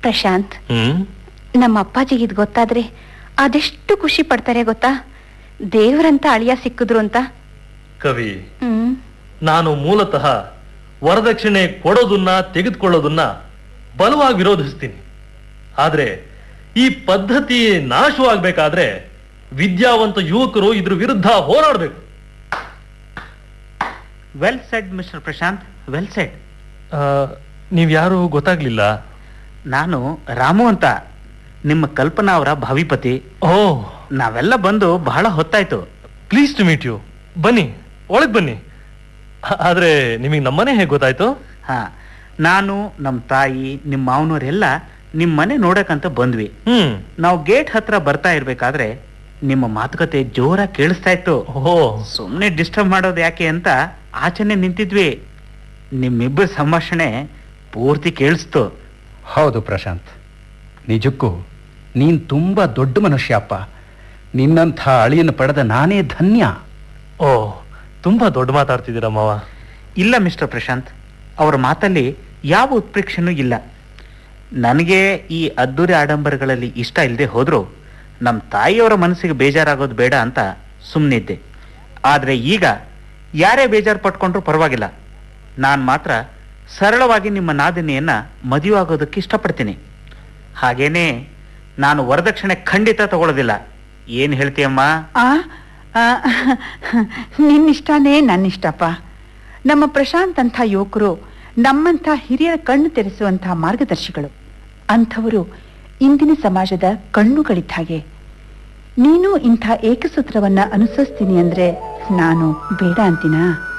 ಪ್ರಶಾಂತ್ ಹ್ಮ್ ನಮ್ಮ ಅಪ್ಪಾಜಿಗೆ ಇದು ಗೊತ್ತಾದ್ರೆ ಅದೆಷ್ಟು ಖುಷಿ ಪಡ್ತಾರೆ ಗೊತ್ತಾ ದೇವರಂತ ಅಳಿಯ ಸಿಕ್ಕಿದ್ರು ಅಂತ ಕವಿ ಹ್ಮ್ ನಾನು ಮೂಲತಃ ವರದಕ್ಷಿಣೆ ಕೊಡೋದನ್ನ ತೆಗೆದುಕೊಳ್ಳೋದನ್ನ ಬಲವಾಗಿ ವಿರೋಧಿಸ್ತೀನಿ ಆದ್ರೆ ಈ ಪದ್ಧತಿ ನಾಶವಾಗಬೇಕಾದ್ರೆ ವಿದ್ಯಾವಂತ ಯುವಕರು ಇದ್ರ ವಿರುದ್ಧ ಹೋರಾಡಬೇಕು well said mister Prashanth well said ನೀವ್ಯಾರು ಗೊತ್ತಾಗ್ಲಿಲ್ಲ ನಾನು ರಾಮು ಅಂತ ನಿಮ್ಮ ಕಲ್ಪನಾ ಅವರ ಭಾವಿಪತಿ ಓ ನಾವೆಲ್ಲ ಬಂದು ಬಹಳ ಹೊತ್ತಾಯ್ತು ಪ್ಲೀಸ್ ಟು ಮೀಟ್ ಯು ಬನ್ನಿ ಒಳಗ್ ಬನ್ನಿ ಆ- ಆದ್ರೆ ನಿಮಗೆ ನಮ್ಮನೆ ಹೇಗೆ ಗೊತ್ತಾಯ್ತು ಹಾ ನಾನು ನಮ್ಮ ತಾಯಿ ನಿಮ್ಮ ಮಾವನವರೆಲ್ಲ ನಿಮ್ಮ ಮನೆ ನೋಡಕ್ಕಂತ ಬಂದ್ವಿ ಹ್ಮ್ ನಾವು ಗೇಟ್ ಹತ್ರ ಬರ್ತಾ ಇರ್ಬೇಕಾದ್ರೆ ನಿಮ್ಮ ಮಾತುಕತೆ ಜೋರಾಗಿ ಕೇಳಿಸ್ತಾ ಇತ್ತು ಓ ಸುಮ್ಮನೆ ಡಿಸ್ಟರ್ಬ್ ಮಾಡೋದು ಯಾಕೆ ಅಂತ ಆಚೆನೆ ನಿಂತಿದ್ವಿ ನಿಮ್ಮಿಬ್ಬರ ಸಂಭಾಷಣೆ ಪೂರ್ತಿ ಕೇಳಿಸ್ತು ಹೌದು ಪ್ರಶಾಂತ್ ನಿಜಕ್ಕೂ ನೀನ್ ತುಂಬಾ ದೊಡ್ಡ ಮನುಷ್ಯಪ್ಪ ನಿನ್ನಂಥ ಅಳಿಯನ್ನು ಪಡೆದ ನಾನೇ ಧನ್ಯ ಓ ತುಂಬಾ ದೊಡ್ಡ ಮಾತಾಡ್ತಿದ್ದೀರಾ ಮಾವ ಇಲ್ಲ ಮಿಸ್ಟರ್ ಪ್ರಶಾಂತ್ ಅವರ ಮಾತಲ್ಲಿ ಯಾವ ಉತ್ಪ್ರೇಕ್ಷೆನೂ ಇಲ್ಲ ನನಗೆ ಈ ಅದ್ದೂರಿ ಆಡಂಬರಗಳಲ್ಲಿ ಇಷ್ಟ ಇಲ್ಲದೆ ಹೋದ್ರು ನಮ್ಮ ತಾಯಿಯವರ ಮನಸ್ಸಿಗೆ ಬೇಜಾರಾಗೋದು ಬೇಡ ಅಂತ ಸುಮ್ಮನಿದ್ದೆ ಆದರೆ ಈಗ ಯಾರೇ ಬೇಜಾರು ಪಟ್ಕೊಂಡ್ರೂ ಪರವಾಗಿಲ್ಲ ನಾನು ಮಾತ್ರ ಸರಳವಾಗಿ ನಿಮ್ಮ ನಾದಿನಿಯನ್ನ ಮದುವೆ ಆಗೋದಕ್ಕೆ ಇಷ್ಟಪಡ್ತೀನಿ ಹಾಗೇನೇ ನಾನು ವರದಕ್ಷಿಣೆ ಖಂಡಿತ ತಗೊಳ್ಳೋದಿಲ್ಲ ಏನು ಹೇಳ್ತೀಯಮ್ಮ ಆ ಆ, ನಿನ್ನಿಷ್ಟನೇ ನನ್ನಿಷ್ಟಪ್ಪ ನಮ್ಮ ಪ್ರಶಾಂತ್ ಅಂಥ ಯುವಕರು ನಮ್ಮಂಥ ಹಿರಿಯರ ಕಣ್ಣು ತೆರೆಸುವಂತಹ ಮಾರ್ಗದರ್ಶಿಗಳು ಅಂಥವರು ಇಂದಿನ ಸಮಾಜದ ಕಣ್ಣುಗಳಿದ್ದ ಹಾಗೆ ನೀನು ಇಂಥ ಏಕಸೂತ್ರವನ್ನ ಅನುಸರಿಸ್ತೀನಿ ಅಂದ್ರೆ ನಾನು ಬೇಡ ಅಂತೀನಾ